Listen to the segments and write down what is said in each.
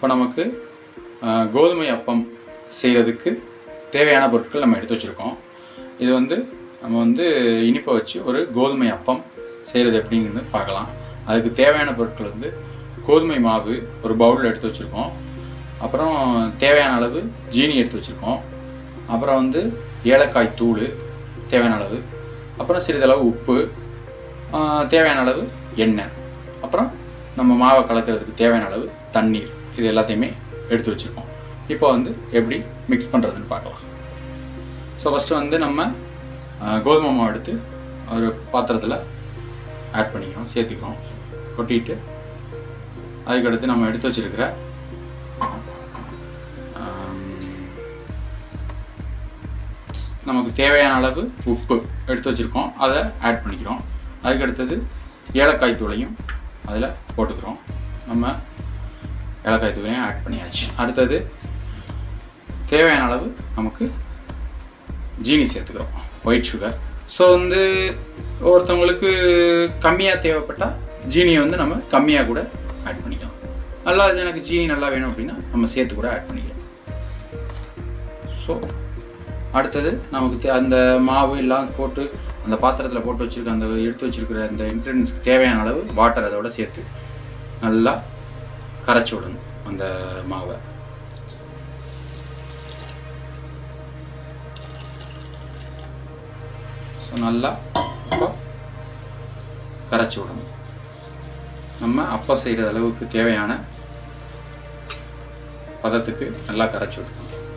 இப்போ நமக்கு ஆஹ், கோதுமை அப்பம் செய்கிறதுக்கு தேவையான பொருட்கள் நம்ம எடுத்து வச்சுருக்கோம் இது வந்து நம்ம வந்து இனிப்பை வச்சு ஒரு கோதுமை அப்பம் செய்கிறது எப்படிங்கிறது பார்க்கலாம் அதுக்கு தேவையான பொருட்கள் வந்து கோதுமை மாவு ஒரு பவுலில் எடுத்து வச்சுருக்கோம் அப்புறம் தேவையான அளவு ஜீனி எடுத்து வச்சுருக்கோம் அப்புறம் வந்து ஏலக்காய் தூள் தேவையான அளவு அப்புறம் சிறிதளவு உப்பு ஆஹ், தேவையான அளவு எண்ணெய் அப்புறம் நம்ம மாவை கலக்கிறதுக்கு தேவையான அளவு தண்ணீர் இது எல்லாத்தையுமே எடுத்து வச்சுருக்கோம் இப்போ வந்து எப்படி மிக்ஸ் பண்ணுறதுன்னு பார்க்கலாம் ஸோ ஃபஸ்ட்டு வந்து நம்ம ஆஹ், கோதுமை மாவு எடுத்து ஒரு பாத்திரத்தில் ஆட் பண்ணிக்கிறோம் சேர்த்துக்கிறோம் கொட்டிட்டு அதுக்கடுத்து நம்ம எடுத்து வச்சிருக்கிற ஆம், நமக்கு தேவையான அளவு உப்பு எடுத்து வச்சுருக்கோம் அதை ஆட் பண்ணிக்கிறோம் அதுக்கடுத்தது ஏலக்காய் தூளையும் அதில் போட்டுக்கிறோம் நம்ம ஏலக்காய் தூளையும் ஆட் பண்ணியாச்சு அடுத்தது தேவையான அளவு நமக்கு ஜீனி சேர்த்துக்கிறோம் ஒயிட் சுகர் ஸோ வந்து ஒருத்தவங்களுக்கு கம்மியாக தேவைப்பட்டால் ஜீனியை வந்து நம்ம கம்மியாக கூட ஆட் பண்ணிக்கலாம் நல்லா இது எனக்கு ஜீனி நல்லா வேணும் அப்படின்னா நம்ம சேர்த்து கூட ஆட் பண்ணிக்கலாம் ஸோ அடுத்தது நமக்கு தே- அந்த மாவு எல்லாம் போட்டு அந்த பாத்திரத்தில் போட்டு வச்சிருக்க அந்த எடுத்து வச்சிருக்கிற அந்த இன்க்ரீடியன்ஸ்க்கு தேவையான அளவு வாட்டர் அதோட சேர்த்து நல்லா கரைச்சி விடணும் அந்த மாவை ஸோ நல்லா இப்போ கரைச்சி விடணும் நம்ம அப்பம் செய்கிற அளவுக்கு தேவையான பதத்துக்கு நல்லா கரைச்சி விடணும்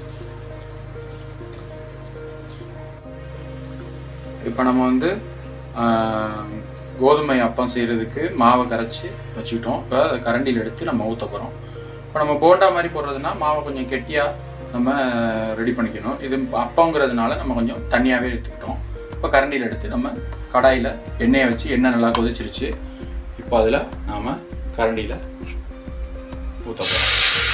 இப்போ நம்ம வந்து ஆஹ், கோதுமை அப்பம் செய்கிறதுக்கு மாவை கரைச்சி வச்சுக்கிட்டோம் இப்போ அதை கரண்டியில் எடுத்து நம்ம ஊற்ற போகிறோம் இப்போ நம்ம போண்டா மாதிரி போடுறதுனா மாவை கொஞ்சம் கெட்டியாக நம்ம ரெடி பண்ணிக்கணும் இது அப்பங்கிறதுனால நம்ம கொஞ்சம் தண்ணியாகவே எடுத்துக்கிட்டோம் இப்போ கரண்டியில் எடுத்து நம்ம கடாயில் எண்ணெயை வச்சு எண்ணெய் நல்லா கொதிச்சிருச்சு இப்போ அதில் நாம் கரண்டியில் ஊற்ற போகிறோம்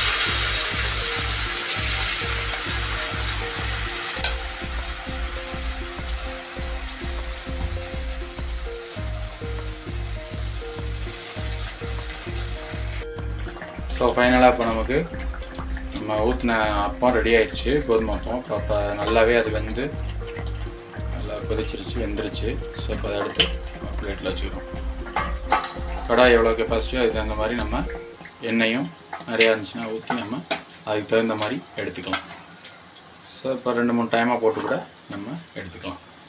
ஸோ ஃபைனலாக இப்போ நமக்கு நம்ம ஊற்றின அப்பம் ரெடி ஆயிடுச்சு கோதுமை அப்பம் இப்போ அப்போ நல்லாவே அது வந்து நல்லா கொதிச்சிருச்சு வெந்துருச்சு ஸோ இப்போ அதை எடுத்து பிளேட்டில் வச்சுக்கிறோம் கடாய் எவ்வளோ கெப்பாசிட்டியோ அதுக்கு தகுந்த மாதிரி நம்ம எண்ணெயும் நிறையா இருந்துச்சுன்னா ஊற்றி நம்ம அதுக்கு தகுந்த மாதிரி எடுத்துக்கலாம் ஸோ இப்போ ரெண்டு மூணு டைமாக போட்டு கூட நம்ம எடுத்துக்கலாம்